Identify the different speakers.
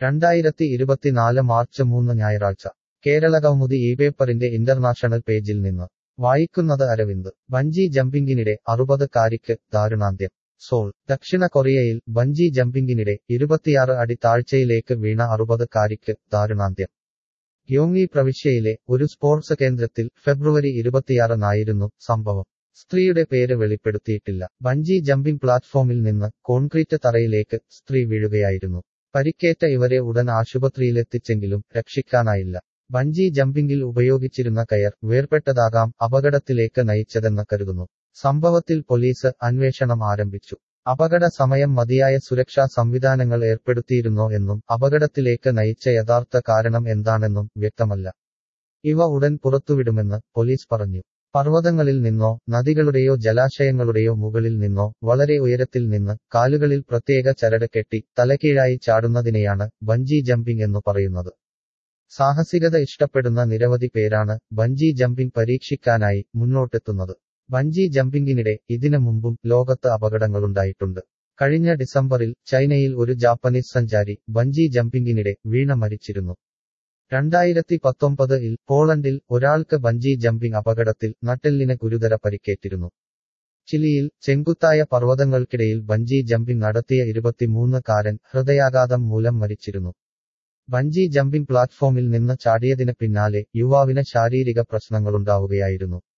Speaker 1: രണ്ടായിരത്തി ഇരുപത്തിനാല് മാർച്ച് മൂന്ന് ഞായറാഴ്ച കേരള കൗമുദി ഈ പേപ്പറിന്റെ ഇന്റർനാഷണൽ പേജിൽ നിന്ന് വായിക്കുന്നത് അരവിന്ദ് ബഞ്ചി ജമ്പിങ്ങിനിടെ അറുപത് കാരിക്ക് ദാരുണാന്ത്യം സോൾ ദക്ഷിണ കൊറിയയിൽ ബഞ്ചി ജമ്പിങ്ങിനിടെ ഇരുപത്തിയാറ് അടി താഴ്ചയിലേക്ക് വീണ അറുപത് കാരിക്ക് ദാരുണാന്ത്യം ഗ്യോങ്ങി പ്രവിശ്യയിലെ ഒരു സ്പോർട്സ് കേന്ദ്രത്തിൽ ഫെബ്രുവരി ഇരുപത്തിയാറിനായിരുന്നു സംഭവം സ്ത്രീയുടെ പേര് വെളിപ്പെടുത്തിയിട്ടില്ല ബഞ്ചി ജമ്പിംഗ് പ്ലാറ്റ്ഫോമിൽ നിന്ന് കോൺക്രീറ്റ് തറയിലേക്ക് സ്ത്രീ വീഴുകയായിരുന്നു പരിക്കേറ്റ ഇവരെ ഉടൻ ആശുപത്രിയിലെത്തിച്ചെങ്കിലും രക്ഷിക്കാനായില്ല ബഞ്ചി ജമ്പിംഗിൽ ഉപയോഗിച്ചിരുന്ന കയർ വേർപെട്ടതാകാം അപകടത്തിലേക്ക് നയിച്ചതെന്ന് കരുതുന്നു സംഭവത്തിൽ പോലീസ് അന്വേഷണം ആരംഭിച്ചു അപകട സമയം മതിയായ സുരക്ഷാ സംവിധാനങ്ങൾ ഏർപ്പെടുത്തിയിരുന്നോ എന്നും അപകടത്തിലേക്ക് നയിച്ച യഥാർത്ഥ കാരണം എന്താണെന്നും വ്യക്തമല്ല ഇവ ഉടൻ പുറത്തുവിടുമെന്ന് പോലീസ് പറഞ്ഞു പർവ്വതങ്ങളിൽ നിന്നോ നദികളുടെയോ ജലാശയങ്ങളുടെയോ മുകളിൽ നിന്നോ വളരെ ഉയരത്തിൽ നിന്ന് കാലുകളിൽ പ്രത്യേക ചരട് കെട്ടി തലകീഴായി ചാടുന്നതിനെയാണ് ബഞ്ചി ജമ്പിംഗ് എന്നു പറയുന്നത് സാഹസികത ഇഷ്ടപ്പെടുന്ന നിരവധി പേരാണ് ബഞ്ചി ജമ്പിംഗ് പരീക്ഷിക്കാനായി മുന്നോട്ടെത്തുന്നത് ബഞ്ചി ജമ്പിംഗിനിടെ ഇതിനു മുമ്പും ലോകത്ത് അപകടങ്ങളുണ്ടായിട്ടുണ്ട് കഴിഞ്ഞ ഡിസംബറിൽ ചൈനയിൽ ഒരു ജാപ്പനീസ് സഞ്ചാരി ബഞ്ചി ജമ്പിംഗിനിടെ വീണ മരിച്ചിരുന്നു രണ്ടായിരത്തി പത്തൊമ്പതിൽ പോളണ്ടിൽ ഒരാൾക്ക് ബഞ്ചി ജമ്പിംഗ് അപകടത്തിൽ നട്ടെല്ലിന് ഗുരുതര പരിക്കേറ്റിരുന്നു ചിലിയിൽ ചെങ്കുത്തായ പർവ്വതങ്ങൾക്കിടയിൽ ബഞ്ചി ജമ്പിംഗ് നടത്തിയ ഇരുപത്തിമൂന്നുകാരൻ ഹൃദയാഘാതം മൂലം മരിച്ചിരുന്നു ബഞ്ചി ജമ്പിംഗ് പ്ലാറ്റ്ഫോമിൽ നിന്ന് ചാടിയതിന് പിന്നാലെ യുവാവിന് ശാരീരിക പ്രശ്നങ്ങളുണ്ടാവുകയായിരുന്നു